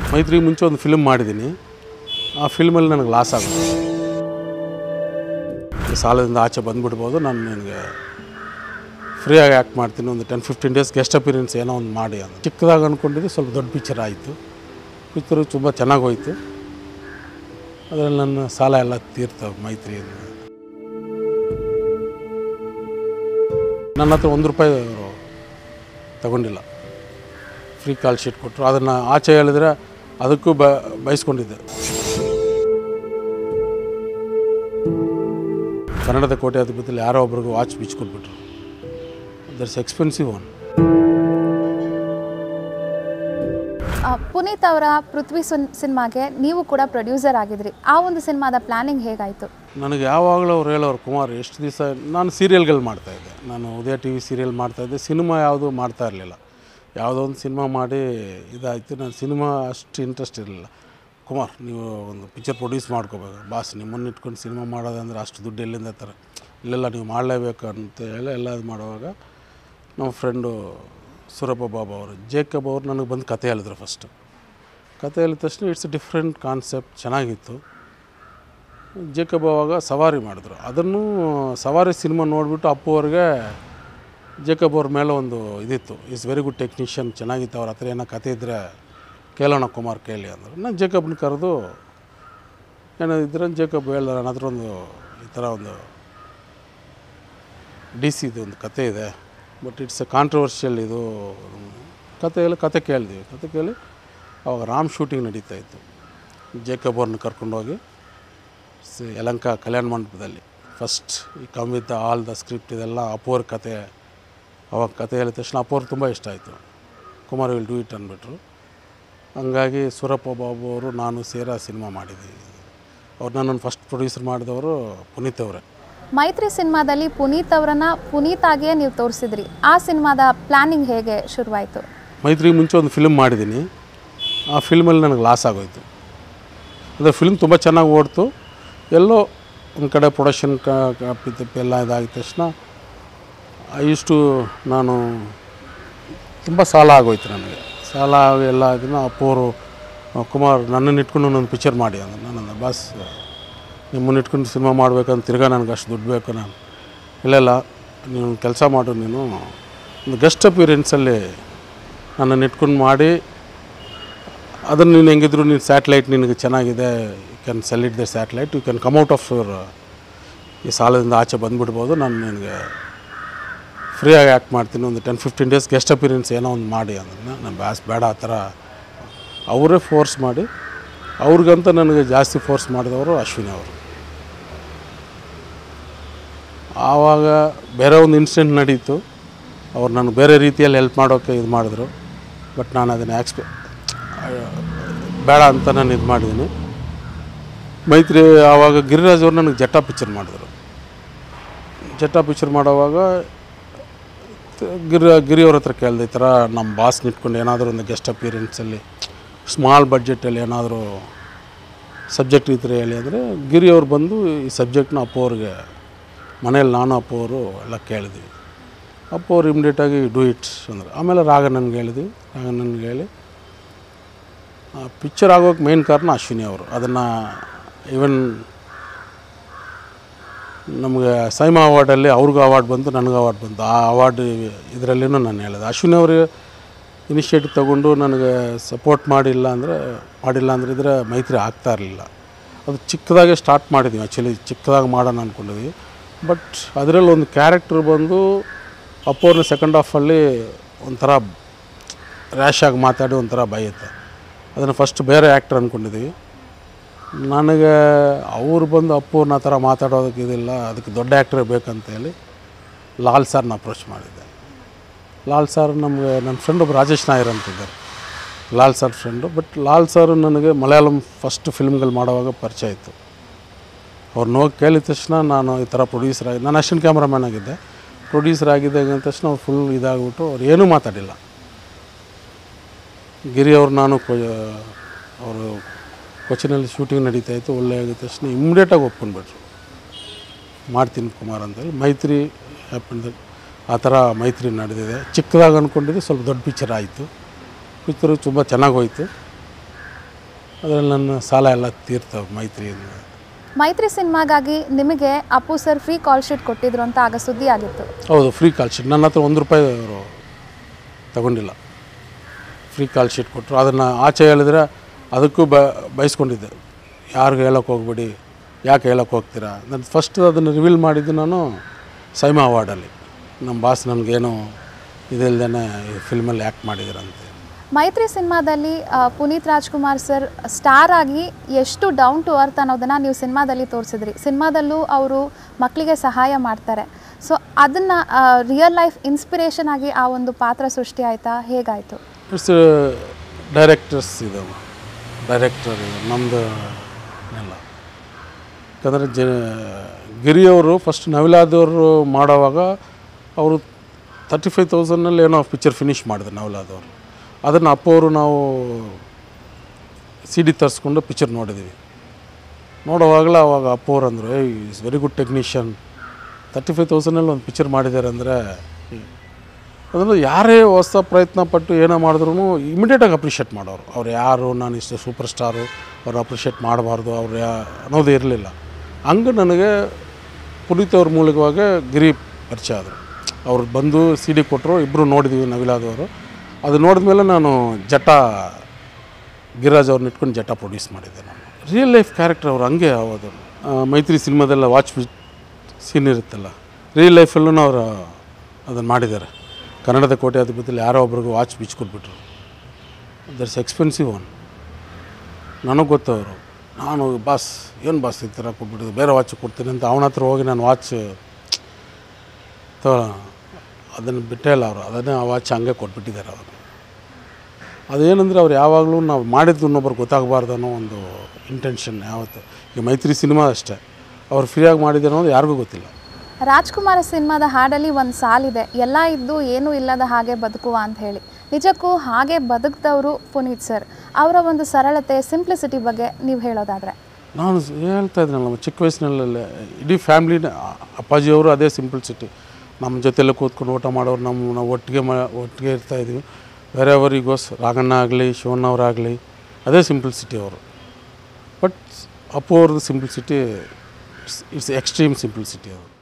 ಮೈತ್ರಿ ಮುಂಚೆ ಒಂದು ಫಿಲ್ಮ್ ಮಾಡಿದ್ದೀನಿ ಆ ಫಿಲ್ಮಲ್ಲಿ ನನಗೆ ಲಾಸ್ ಆಗುತ್ತೆ ಈ ಸಾಲದಿಂದ ಆಚೆ ಬಂದುಬಿಡ್ಬೋದು ನಾನು ನಿನಗೆ ಫ್ರೀಯಾಗಿ ಆ್ಯಕ್ಟ್ ಮಾಡ್ತೀನಿ ಒಂದು ten fifteen days guest appearance ಏನೋ ಒಂದು ಮಾಡಿ ಅಂತ ಚಿಕ್ಕದಾಗಿ ಅಂದ್ಕೊಂಡಿದ್ದು ಸ್ವಲ್ಪ ದೊಡ್ಡ ಪಿಕ್ಚರ್ ಆಯಿತು ಪಿಕ್ಚರು ತುಂಬ ಚೆನ್ನಾಗಿ ಹೋಯಿತು ಅದರಲ್ಲಿ ನನ್ನ ಸಾಲ ಎಲ್ಲ ತೀರ್ತವೆ ಮೈತ್ರಿಯಿಂದ ನನ್ನ ಹತ್ರ ಒಂದು ರೂಪಾಯಿ ಅವರು ತಗೊಂಡಿಲ್ಲ ಫ್ರೀ ಕಾಲ್ ಶೀಟ್ ಕೊಟ್ಟರು ಅದನ್ನು ಆಚೆ ಹೇಳಿದ್ರೆ ಅದಕ್ಕೂ ಬ ಬಯಸ್ಕೊಂಡಿದ್ದೆ ಕನ್ನಡದ ಕೋಟೆ ಅಧಿಪತಿಯಲ್ಲಿ ಯಾರೋ ಒಬ್ರಿಗೂ ವಾಚ್ ಬಿಚ್ಕೊಟ್ಬಿಟ್ರು ದಟ್ಸ್ ಎಕ್ಸ್ಪೆನ್ಸಿವ್ ಒನ್ ಆ, ಪುನೀತ್ ಅವರ ಪೃಥ್ವಿ ಸುನ್ ಸಿನಿಮಾಗೆ ನೀವು ಕೂಡ ಪ್ರೊಡ್ಯೂಸರ್ ಆಗಿದ್ರಿ ಆ ಒಂದು ಸಿನಿಮಾದ ಪ್ಲಾನಿಂಗ್ ಹೇಗಾಯಿತು ನನಗೆ ಯಾವಾಗಲೂ ಅವ್ರು ಹೇಳೋರು ಕುಮಾರ್ ಎಷ್ಟು ದಿವಸ ನಾನು ಸೀರಿಯಲ್ಗಳು ಮಾಡ್ತಾಯಿದ್ದೆ ನಾನು ಉದಯ ಟಿ ವಿ ಸೀರಿಯಲ್ ಮಾಡ್ತಾಯಿದ್ದೆ ಸಿನಿಮಾ ಯಾವುದು ಮಾಡ್ತಾ ಇರಲಿಲ್ಲ ಯಾವುದೋ ಒಂದು ಸಿನಿಮಾ ಮಾಡಿ ಇದಾಯಿತು ನಾನು ಸಿನಿಮಾ ಅಷ್ಟು ಇಂಟ್ರೆಸ್ಟ್ ಇರಲಿಲ್ಲ ಕುಮಾರ್ ನೀವು ಒಂದು ಪಿಕ್ಚರ್ ಪ್ರೊಡ್ಯೂಸ್ ಮಾಡ್ಕೋಬೇಕು ಬಾಸ್ ನಿಮ್ಮನ್ನು ಇಟ್ಕೊಂಡು ಸಿನಿಮಾ ಮಾಡೋದಂದ್ರೆ ಅಷ್ಟು ದುಡ್ಡು ಎಲ್ಲಿಂದ ತರ ಇಲ್ಲೆಲ್ಲ ನೀವು ಮಾಡಲೇಬೇಕು ಅಂತ ಹೇಳಿ ಎಲ್ಲ ಇದು ಮಾಡುವಾಗ ನಮ್ಮ ಫ್ರೆಂಡು ಸುರಪ್ಪ ಬಾಬು ಅವರು ಜೇಕಬ್ ಅವರು ನನಗೆ ಬಂದು ಕತೆ ಹೇಳಿದ್ರು ಫಸ್ಟು ಕತೆ ಹೇಳಿದ ತಕ್ಷಣ ಇಟ್ಸ್ ಡಿಫ್ರೆಂಟ್ ಕಾನ್ಸೆಪ್ಟ್ ಚೆನ್ನಾಗಿತ್ತು ಜೇಕಬ್ ಅವಾಗ ಸವಾರಿ ಮಾಡಿದ್ರು ಅದನ್ನು ಸವಾರಿ ಸಿನಿಮಾ ನೋಡಿಬಿಟ್ಟು ಅಪ್ಪು ಅವ್ರಿಗೆ ಜೇಕಬ್ ಅವ್ರ ಮೇಲೆ ಒಂದು ಇದಿತ್ತು ಈಸ್ ವೆರಿ ಗುಡ್ ಟೆಕ್ನಿಷಿಯನ್ ಚೆನ್ನಾಗಿತ್ತು ಅವ್ರ ಹತ್ರ ಏನೋ ಕತೆ ಇದ್ದರೆ ಕೇಳೋಣ ಕುಮಾರ್ ಕೇಳಿ ಅಂದರು ನಾನು ಜೇಕಬ್ನ ಕರೆದು ಏನೋ ಇದ್ರೆ ಜೇಕಬ್ ಹೇಳ್ದ ನನ್ನ ಹತ್ರ ಒಂದು ಈ ಥರ ಒಂದು ಡಿ ಸಿದು ಒಂದು ಕತೆ ಇದೆ ಬಟ್ ಇಟ್ಸ್ ಎ ಕಾಂಟ್ರವರ್ಷಿಯಲ್ ಇದು ಕತೆ ಎಲ್ಲ ಕತೆ ಕೇಳಿದ್ವಿ ಕತೆ ಕೇಳಿ ಅವಾಗ ರಾಮ್ ಶೂಟಿಂಗ್ ನಡೀತಾ ಇತ್ತು ಜೇಕಬ್ ಅವ್ರನ್ನ ಕರ್ಕೊಂಡೋಗಿ ಸ- ಯಲಂಕ ಕಲ್ಯಾಣ ಮಂಟಪದಲ್ಲಿ ಫಸ್ಟ್ ಈ come with all the script ಇದೆಲ್ಲ ಅಪೋರ್ ಕತೆ ಅವಾಗ ಕತೆ ಹೇಳಿದ ತಕ್ಷಣ ಅಪೋರ್ ತುಂಬ ಇಷ್ಟ ಆಯಿತು ಕುಮಾರ್ ವಿಲ್ ಡೂ ಇಟ್ ಅಂದ್ಬಿಟ್ರು ಹಂಗಾಗಿ ಸೂರಪ್ಪ ಬಾಬು ಅವರು ನಾನು ಸೇರ ಸಿನಿಮಾ ಮಾಡಿದ್ವಿ ಅವ್ರು ನನ್ನನ್ನು ಫಸ್ಟ್ ಪ್ರೊಡ್ಯೂಸರ್ ಮಾಡಿದವರು ಪುನೀತ್ ಅವರೇ ಮೈತ್ರಿ ಸಿನಿಮಾದಲ್ಲಿ ಪುನೀತ್ ಅವರನ್ನ ಪುನೀತ್ ಆಗಿಯೇ ನೀವು ತೋರಿಸಿದ್ರಿ ಆ ಸಿನಿಮಾದ ಪ್ಲಾನಿಂಗ್ ಹೇಗೆ ಶುರುವಾಯಿತು ಮೈತ್ರಿ ಮುಂಚೆ ಒಂದು ಫಿಲ್ಮ್ ಮಾಡಿದ್ದೀನಿ ಆ ಫಿಲ್ಮಲ್ಲಿ ನನಗೆ ಲಾಸ್ ಆಗೋಯ್ತು ಅಂದರೆ ಫಿಲ್ಮ್ ತುಂಬ ಚೆನ್ನಾಗಿ ಓಡ್ತು ಎಲ್ಲೋ ಒಂದು ಕಡೆ ಪ್ರೊಡಕ್ಷನ್ ಕಾಪಿ ತಪ್ಪಿ ಎಲ್ಲ ಇದಾಗಿದ ತಕ್ಷಣ ಇಷ್ಟು ನಾನು ತುಂಬ ಸಾಲ ಆಗೋಯ್ತು ನನಗೆ ಸಾಲ ಆಗಿ ಎಲ್ಲ ಇದನ್ನು ಅಪ್ಪೋರು ಕುಮಾರ್ ನನ್ನನ್ನು ಇಟ್ಕೊಂಡು ಒಂದು ಪಿಕ್ಚರ್ ಮಾಡಿ ಅಂದ್ರೆ ನಾನು ಬಾಸ್ ನಿಮ್ಮನ್ನು ಇಟ್ಕೊಂಡು ಸಿನಿಮಾ ಮಾಡ್ಬೇಕಂತ ತಿರ್ಗಾ ನನಗೆ ಅಷ್ಟು ದುಡ್ಡು ಬೇಕು ನಾನು ಇಲ್ಲ ಇಲ್ಲ ನೀನು ಕೆಲಸ ಮಾಡು ನೀನು ಒಂದು ಗೆಸ್ಟ್ ಅಪಿಯರೆನ್ಸಲ್ಲಿ ನನ್ನನ್ನು ಇಟ್ಕೊಂಡು ಮಾಡಿ ಅದನ್ನು ನೀನು ಹೆಂಗಿದ್ರು ನೀನು ಸ್ಯಾಟ್ಲೈಟ್ ನಿನಗೆ ಚೆನ್ನಾಗಿದೆ you can sell it the satellite you can come out of your ಈ ಸಾಲದಿಂದ ಆಚೆ ಬಂದುಬಿಡ್ಬೋದು ನಾನು ನಿನಗೆ ಫ್ರೀಯಾಗಿ ಆ್ಯಕ್ಟ್ ಮಾಡ್ತೀನಿ ಒಂದು ten fifteen days guest appearance ಏನೋ ಒಂದು ಮಾಡಿ ಅದನ್ನು ನಾನು ಬ್ಯಾಸ್ ಬೇಡ ಆ ಥರ ಅವರೇ ಫೋರ್ಸ್ ಮಾಡಿ ಅವ್ರಿಗಂತ ನನಗೆ ಜಾಸ್ತಿ ಫೋರ್ಸ್ ಮಾಡಿದವರು ಅಶ್ವಿನಿ ಅವರು ಆವಾಗ ಬೇರೆ ಒಂದು ಇನ್ಸಿಡೆಂಟ್ ನಡೀತು ಅವ್ರು ನನಗೆ ಬೇರೆ ರೀತಿಯಲ್ಲಿ ಹೆಲ್ಪ್ ಮಾಡೋಕ್ಕೆ ಇದು ಮಾಡಿದ್ರು ಬಟ್ ನಾನು ಅದನ್ನು ಆಕ್ಸ್ಪೆ ಬೇಡ ಅಂತ ನಾನು ಇದು ಮಾಡಿದ್ದೀನಿ ಮೈತ್ರಿ ಆವಾಗ ಗಿರಿರಾಜ್ ಅವರು ನನಗೆ ಜಟ್ಟ ಪಿಕ್ಚರ್ ಮಾಡಿದ್ರು ಜಟ್ಟ ಪಿಕ್ಚರ್ ಮಾಡೋವಾಗ ತ- ಗಿರಿ ಗಿರಿ ಅವ್ರ ಹತ್ರ ಕೇಳಿದೆ ಈ ಥರ ನಮ್ಮ ಬಾಸ್ ನಿಟ್ಕೊಂಡು ಏನಾದರೂ ಒಂದು ಗೆಸ್ಟ್ ಅಪಿಯರೆನ್ಸಲ್ಲಿ ಸ್ಮಾಲ್ ಬಡ್ಜೆಟಲ್ಲಿ ಏನಾದರೂ ಸಬ್ಜೆಕ್ಟ್ ಇದ್ರೆ ಹೇಳಿ ಅಂದರೆ ಗಿರಿ ಅವ್ರು ಬಂದು ಈ ಸಬ್ಜೆಕ್ಟ್ನ ಅಪ್ಪು ಅವ್ರಿಗೆ ಮನೇಲಿ ನಾನು ಅಪ್ಪು ಅವರು ಎಲ್ಲ ಕೇಳಿದ್ವಿ ಅಪ್ಪು ಅವ್ರು ಇಮಿಡಿಯೇಟಾಗಿ ಡೂ ಇಟ್ಸ್ ಅಂದ್ರೆ ಆಮೇಲೆ ರಾಘಣ್ಣನ್ಗೆ ಹೇಳಿದ್ವಿ ರಾಘಣ್ಣನ್ಗೆ ಹೇಳಿ ಪಿಕ್ಚರ್ ಆಗೋಕ್ಕೆ ಮೇನ್ ಕಾರಣ ಅಶ್ವಿನಿ ಅವರು ಅದನ್ನು ಈವನ್ ನಮಗೆ ಸೈಮಾ ಅವಾರ್ಡಲ್ಲಿ ಅವ್ರಿಗೂ ಅವಾರ್ಡ್ ಬಂತು ನನಗೂ ಅವಾರ್ಡ್ ಬಂತು ಆ ಅವಾರ್ಡ್ ಇದರಲ್ಲಿನೂ ನಾನು ಹೇಳಿದೆ ಅಶ್ವಿನಿ ಅವರು ಇನಿಷಿಯೇಟಿವ್ ತಗೊಂಡು ನನಗೆ ಸಪೋರ್ಟ್ ಮಾಡಿಲ್ಲ ಅಂದರೆ ಮಾಡಿಲ್ಲ ಅಂದರೆ ಇದ್ರೆ ಮೈತ್ರಿ ಆಗ್ತಾ ಇರಲಿಲ್ಲ ಅದು ಚಿಕ್ಕದಾಗೆ ಸ್ಟಾರ್ಟ್ ಮಾಡಿದ್ವಿ ಆ್ಯಕ್ಚುಲಿ ಚಿಕ್ಕದಾಗಿ ಮಾಡೋಣ ಅಂದ್ಕೊಂಡಿದ್ವಿ ಬಟ್ ಅದರಲ್ಲಿ ಒಂದು ಕ್ಯಾರೆಕ್ಟರ್ ಬಂದು ಅಪ್ಪವ್ರನ್ನ ಸೆಕೆಂಡ್ ಹಾಫಲ್ಲಿ ಒಂಥರ ರ್ಯಾಶಾಗಿ ಮಾತಾಡಿ ಒಂಥರ ಬೈಯುತ್ತೆ ಅದನ್ನು ಫಸ್ಟ್ ಬೇರೆ ಆ್ಯಕ್ಟರ್ ಅಂದ್ಕೊಂಡಿದ್ವಿ ನನಗೆ ಅವ್ರು ಬಂದು ಅಪ್ಪವ್ರನ್ನ ಆ ಥರ ಮಾತಾಡೋದಕ್ಕೆ ಇದಿಲ್ಲ ಅದಕ್ಕೆ ದೊಡ್ಡ ಆ್ಯಕ್ಟ್ರೇ ಬೇಕಂತ ಹೇಳಿ ಲಾಲ್ ಸರ್ನ ಅಪ್ರೋಚ್ ಮಾಡಿದ್ದೆ ಲಾಲ್ ಸರ್ ನಮಗೆ ನನ್ನ ಫ್ರೆಂಡ್ ಒಬ್ಬ ರಾಜೇಶ್ ನಾಯರ್ ಅಂತಿದ್ದಾರೆ Lal sir friend but Lal sir ನನಗೆ ಮಲಯಾಳಂ ಫಸ್ಟ್ ಫಿಲ್ಮ್ಗಳು ಮಾಡುವಾಗ ಪರಿಚಯ ಇತ್ತು ಅವ್ರನ್ನ ಹೋಗಿ ಕೇಳಿದ ತಕ್ಷಣ ನಾನು ಈ ಥರ ಪ್ರೊಡ್ಯೂಸರ್ ಆಗಿ ನಾನು ಅಸಿಸ್ಟೆಂಟ್ ಕ್ಯಾಮ್ರಾಮ್ಯಾನ್ ಆಗಿದ್ದೆ ಪ್ರೊಡ್ಯೂಸರ್ ಆಗಿದ್ದಾಗ ಅಂದ ತಕ್ಷಣ ಅವ್ರು ಫುಲ್ ಇದಾಗ್ಬಿಟ್ಟು ಅವ್ರು ಏನೂ ಮಾತಾಡಿಲ್ಲ ಗಿರಿ ಅವ್ರು ನಾನು ಕೊ ಅವರು ಕೊಚ್ಚಿನಲ್ಲಿ ಶೂಟಿಂಗ್ ನಡೀತಾ ಇತ್ತು ಒಳ್ಳೆ ಆಗಿದ ತಕ್ಷಣ ಇಮ್ಮಿಡಿಯೇಟಾಗಿ ಒಪ್ಕೊಂಡ್ಬಿಟ್ರು ಮಾಡ್ತೀನಿ ಕುಮಾರ್ ಅಂತೇಳಿ ಮೈತ್ರಿ ಹ್ಯಾಪನ್ ಆ ಥರ ಮೈತ್ರಿ ನಡೆದಿದೆ ಚಿಕ್ಕದಾಗಿ ಅಂದ್ಕೊಂಡಿದ್ದು ಸ್ವಲ್ಪ ದೊಡ್ಡ ಪಿಕ್ಚರ್ ಆಯಿತು ಪಿಕ್ಚರು ತುಂಬ ಚೆನ್ನಾಗಿ ಹೋಯಿತು ಅದರಲ್ಲಿ ನನ್ನ ಸಾಲ ಎಲ್ಲ ತೀರ್ತವೆ ಮೈತ್ರಿಯಿಂದ ಮೈತ್ರಿ ಸಿನಿಮಾಗಾಗಿ ನಿಮಗೆ Appu sir free call sheet ಕೊಟ್ಟಿದ್ರು ಅಂತ ಆಗ ಸುದ್ದಿ ಆಗಿತ್ತು ಹೌದು ಫ್ರೀ ಕಾಲ್ ಶೀಟ್ ನನ್ನ ಹತ್ರ ಒಂದು ರೂಪಾಯಿ ಅವರು ತಗೊಂಡಿಲ್ಲ ಫ್ರೀ ಕಾಲ್ ಶೀಟ್ ಕೊಟ್ಟರು ಅದನ್ನು ಆಚೆ ಹೇಳಿದ್ರೆ ಅದಕ್ಕೂ ಬ ಬಯಸ್ಕೊಂಡಿದ್ದೆ ಯಾರಿಗೂ ಹೇಳೋಕ್ಕೆ ಹೋಗ್ಬೇಡಿ ಯಾಕೆ ಹೇಳೋಕ್ಕೆ ಹೋಗ್ತೀರಾ ನಾನು ಫಸ್ಟ್ ಅದನ್ನು ರಿವೀಲ್ ಮಾಡಿದ್ದು ನಾನು ಸೈಮಾ ಅವಾರ್ಡಲ್ಲಿ ನಮ್ಮ ಬಾಸ್ ನನಗೇನು ಇದಿಲ್ದೇ ಈ ಫಿಲ್ಮಲ್ಲಿ ಆ್ಯಕ್ಟ್ ಮಾಡಿದ್ದೀರಂತೆ ಮೈತ್ರಿ ಸಿನಿಮಾದಲ್ಲಿ ಆ, ಪುನೀತ್ ರಾಜ್ಕುಮಾರ್ ಸರ್ ಸ್ಟಾರ್ ಆಗಿ ಎಷ್ಟು ಡೌನ್ ಟು ಅರ್ತ್ ಅನ್ನೋದನ್ನು ನೀವು ಸಿನಿಮಾದಲ್ಲಿ ತೋರಿಸಿದ್ರಿ ಸಿನಿಮಾದಲ್ಲೂ ಅವರು ಮಕ್ಕಳಿಗೆ ಸಹಾಯ ಮಾಡ್ತಾರೆ ಸೊ ಅದನ್ನು ರಿಯಲ್ ಲೈಫ್ ಇನ್ಸ್ಪಿರೇಷನ್ ಆಗಿ ಆ ಒಂದು ಪಾತ್ರ ಸೃಷ್ಟಿ ಆಯಿತಾ ಹೇಗಾಯಿತು ಇಟ್ಸ್ ಡೈರೆಕ್ಟರ್ಸ್ ಇದು ಡೈರೆಕ್ಟರ್ ನಮ್ಮದು ಎಲ್ಲ ಯಾಕಂದರೆ ಜ ಗಿರಿಯವರು ಫಸ್ಟ್ ನವಿಲಾದವರು ಮಾಡೋವಾಗ ಅವರು ತರ್ಟಿ ಫೈವ್ ತೌಸಂಡ್ನಲ್ಲಿ ಏನೋ ಪಿಕ್ಚರ್ ಫಿನಿಷ್ ಮಾಡಿದ್ರು ನವಿಲಾದವರು ಅದನ್ನು ಅಪ್ಪವರು ನಾವು ಸಿ ಡಿ ತರಿಸ್ಕೊಂಡು ಪಿಕ್ಚರ್ ನೋಡಿದ್ದೀವಿ ನೋಡುವಾಗಲೇ ಅವಾಗ ಅಪ್ಪವ್ರು ಅಂದರು ಏಯ್ is very good technician thirty five ತೌಸಂಡಲ್ಲಿ ಒಂದು ಪಿಕ್ಚರ್ ಮಾಡಿದ್ದಾರೆ ಅಂದರೆ ಅದನ್ನು ಯಾರೇ ಹೊಸ ಪ್ರಯತ್ನ ಪಟ್ಟು ಏನೋ ಮಾಡಿದ್ರು ಇಮಿಡಿಯೇಟಾಗಿ ಅಪ್ರಿಷಿಯೇಟ್ ಮಾಡೋರು ಅವ್ರು ಯಾರು ನಾನು ಇಷ್ಟು ಸೂಪರ್ ಸ್ಟಾರು ಅವ್ರು ಅಪ್ರಿಷಿಯೇಟ್ ಮಾಡಬಾರ್ದು ಅವ್ರು ಯಾ ಅನ್ನೋದೇ ಇರಲಿಲ್ಲ ಹಂಗೆ ನನಗೆ ಪುನೀತ್ ಅವ್ರ ಮೂಲಕವಾಗಿ ಗಿರಿ ಪರಿಚಯ ಆದರು ಅವ್ರು ಬಂದು ಸಿ ಡಿ ಕೊಟ್ಟರು ಇಬ್ಬರು ನೋಡಿದ್ವಿ ನವಿಲಾದವರು ಅದು ನೋಡಿದ್ಮೇಲೆ ನಾನು ಜಟ ಗಿರಿರಾಜ್ ಅವ್ರನ್ನ ಇಟ್ಕೊಂಡು ಜಟ ಪ್ರೊಡ್ಯೂಸ್ ಮಾಡಿದ್ದೆ ನಾನು ರಿಯಲ್ ಲೈಫ್ ಕ್ಯಾರೆಕ್ಟರ್ ಅವ್ರು ಹಂಗೆ ಆಗೋದು ಆ, ಮೈತ್ರಿ ಸಿನಿಮಾದೆಲ್ಲ ವಾಚ್ ಸೀನ್ ಇರುತ್ತಲ್ಲ ರಿಯಲ್ ಲೈಫಲ್ಲೂ ಅವರು ಅದನ್ನು ಮಾಡಿದ್ದಾರೆ ಕನ್ನಡದ ಕೋಟೆ ಅಧಿಪತಿಯಲ್ಲಿ ಯಾರೋ ಒಬ್ರಿಗೆ ವಾಚ್ ಬಿಚ್ಕೊಟ್ಬಿಟ್ರು ದಟ್ಸ್ ಎಕ್ಸ್ಪೆನ್ಸಿವ್ ಒನ್ ನನಗೆ ಗೊತ್ತು ಅವರು ನಾನು ಬಾಸ್ ಏನು ಬಾಸ್ ಈ ಥರ ಕೊಟ್ಬಿಟ್ಟಿದ್ದು ಬೇರೆ ವಾಚ್ ಕೊಡ್ತೀನಿ ಅಂತ ಅವನ ಹತ್ರ ಹೋಗಿ ನಾನು ವಾಚ್ ತೊ ಅದನ್ನು ಬಿಟ್ಟೇ ಇಲ್ಲ ಅವರು ಅದನ್ನೇ ಆ ವಾಚ್ ಹಂಗೆ ಕೊಟ್ಬಿಟ್ಟಿದ್ದಾರೆ ಅವರು ಅದೇನಂದರೆ ಅವ್ರು ಯಾವಾಗಲೂ ನಾವು ಮಾಡಿದ್ದು ಇನ್ನೊಬ್ರಿಗೆ ಗೊತ್ತಾಗಬಾರ್ದು ಅನ್ನೋ ಒಂದು ಇಂಟೆನ್ಷನ್ ಯಾವತ್ತು ಈಗ ಮೈತ್ರಿ ಸಿನಿಮಾ ಅಷ್ಟೇ ಅವ್ರು ಫ್ರೀಯಾಗಿ ಮಾಡಿದ್ದಾರೆ ಅನ್ನೋದು ಯಾರಿಗೂ ಗೊತ್ತಿಲ್ಲ ರಾಜ್ಕುಮಾರ ಸಿನಿಮಾದ ಹಾಡಲ್ಲಿ ಒಂದು ಸಾಲಿದೆ ಎಲ್ಲ ಇದ್ದು ಏನೂ ಇಲ್ಲದ ಹಾಗೆ ಬದುಕುವ ಅಂತ ಹೇಳಿ ನಿಜಕ್ಕೂ ಹಾಗೆ ಬದುಕಿದವರು ಪುನೀತ್ ಸರ್ ಅವರ ಒಂದು ಸರಳತೆ ಸಿಂಪ್ಲಿಸಿಟಿ ಬಗ್ಗೆ ನೀವು ಹೇಳೋದಾದರೆ ನಾನು ಸ್- ಹೇಳ್ತಾ ಇದ್ದೀನಲ್ಲ ನಮ್ಮ ಚಿಕ್ಕ ವಯಸ್ಸಿನಲ್ಲೇ ಇಡೀ ಫ್ಯಾಮ್ಲಿನ ಅಪ್ಪಾಜಿಯವರು ಅದೇ ಸಿಂಪಲ್ ಸಿಟಿ ನಮ್ಮ ಜೊತೆಲ್ಲ ಕೂತ್ಕೊಂಡು ಊಟ ಮಾಡೋರು ನಮ್ಮ ನಾವು ಒಟ್ಟಿಗೆ ಮ ಒಟ್ಟಿಗೆ ಇರ್ತಾಯಿದ್ವಿ ಬೇರೆಯವರಿಗೋಸ್ ರಾಘಣ್ಣ ಆಗಲಿ ಶಿವಣ್ಣವರಾಗಲಿ ಅದೇ ಸಿಂಪಲ್ ಸಿಟಿ ಅವರು ಬಟ್ ಅಪ್ಪು ಅವ್ರದ್ದು simplicity it's extreme simplicity ಅವರು